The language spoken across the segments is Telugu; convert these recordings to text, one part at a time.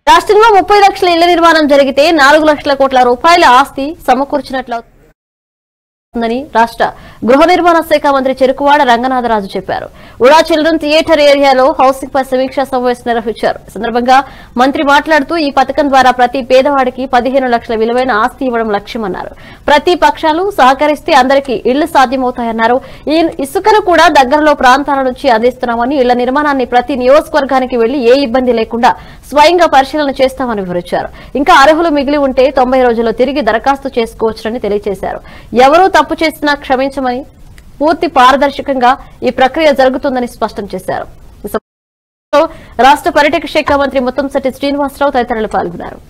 రాష్ట్రంలో ముప్పై లక్షల ఇళ్ల నిర్మాణం జరిగితే నాలుగు లక్షల కోట్ల రూపాయల ఆస్తి సమకూర్చినట్లు ఉందని రాష్ట్ర గృహ నిర్మాణ శాఖ మంత్రి చెరుకువాడ రంగనాథరాజు చెప్పారు ఉడా చిల్డ్రన్ థియేటర్ ఏరియాలో హౌసింగ్ పై సమీక్షా సమావేశం నిర్వహించారు ఈ సందర్భంగా మంత్రి మాట్లాడుతూ ఈ పథకం ద్వారా ప్రతి పేదవాడికి పదిహేను లక్షల విలువైన ఆస్తి ఇవ్వడం లక్ష్యమన్నారు ప్రతి పక్షాలు సహకరిస్తే అందరికీ ఇళ్లు సాధ్యమవుతాయన్నారు ఈ ఇసుకను కూడా దగ్గరలో ప్రాంతాల నుంచి అందిస్తున్నామని ఇళ్ల నిర్మాణాన్ని ప్రతి నియోజకవర్గానికి వెళ్లి ఏ ఇబ్బంది లేకుండా స్వయంగా పరిశీలన చేస్తామని వివరించారు ఇంకా అర్హులు మిగిలి ఉంటే తొంభై రోజుల్లో తిరిగి దరఖాస్తు చేసుకోవచ్చునని తెలియజేశారు ఎవరూ తప్పు చేసినా క్షమించమని పూర్తి పారదర్శకంగా ఈ ప్రక్రియ జరుగుతుందని స్పష్టం చేశారు ఈ సమావేశంలో రాష్ట్ర పర్యాటక శాఖ మంత్రి ముత్తంశెట్టి శ్రీనివాసరావు తదితరులు పాల్గొన్నారు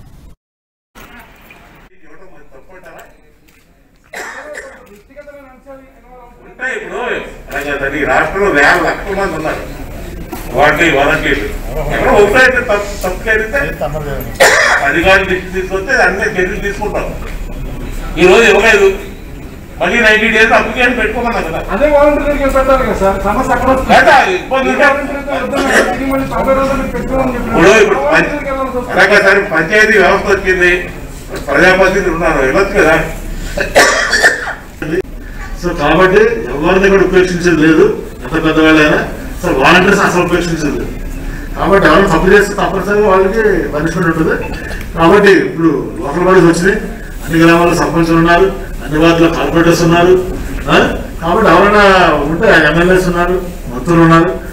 ఉంటాయి ఇప్పుడు అలాగే ఈ రాష్ట్రంలో వేల లక్షల మంది ఉన్నారు వాటి వాలంటీర్లు ఎక్కడ ఒకసారి తప్పు తప్పు జరిగితే అధికారులు దృష్టి తీసుకొస్తే అన్ని చర్యలు తీసుకుంటాం ఈ రోజు ఇవ్వలేదు మళ్ళీ నైన్టీ డేస్ అప్లికేషన్ పెట్టుకోమన్నా కదా అదే వాలంటీర్కి పెట్టాలి కదా సార్ సమస్య అక్కడ వస్తుంది. లేదా ఇబ్బంది ఉంటే వాలంటీర్తో వద్దని తిరిగి మళ్ళీ తొంభై రోజులు పెట్టుకోమని చెప్పినారు. ఇప్పుడు ఇప్పుడు పం- వాలంటీర్కి వెళ్ళాల్సి వస్తుంది. అలాగే సరే పంచాయతీ వ్యవస్థ వచ్చింది ప్రజాప్రతినిధులు ఉన్నారు వెళ్ళొచ్చు కదా సో కాబట్టి ఎవరిని కూడా ఉపేక్షించేది లేదు ఎంత పెద్దవాళ్ళైనా సో వాలంటీర్స్ అసలు ఉపేక్షించేది లేదు కాబట్టి ఎవరైనా తప్పు చేస్తే తప్పనిసరిగా వాళ్ళకి పనిష్మెంట్ ఉంటుంది కాబట్టి ఇప్పుడు లోకల్ బాడీస్ వచ్చినాయి అన్ని గ్రామాల్లో సర్పంచులు ఉన్నారు అన్ని వార్డులో కార్పొరేటర్స్ ఉన్నారు ఆ? కాబట్టి ఎవరైనా ఉంటే ఎమ్మెల్యేస్ ఉన్నారు మంత్రులు ఉన్నారు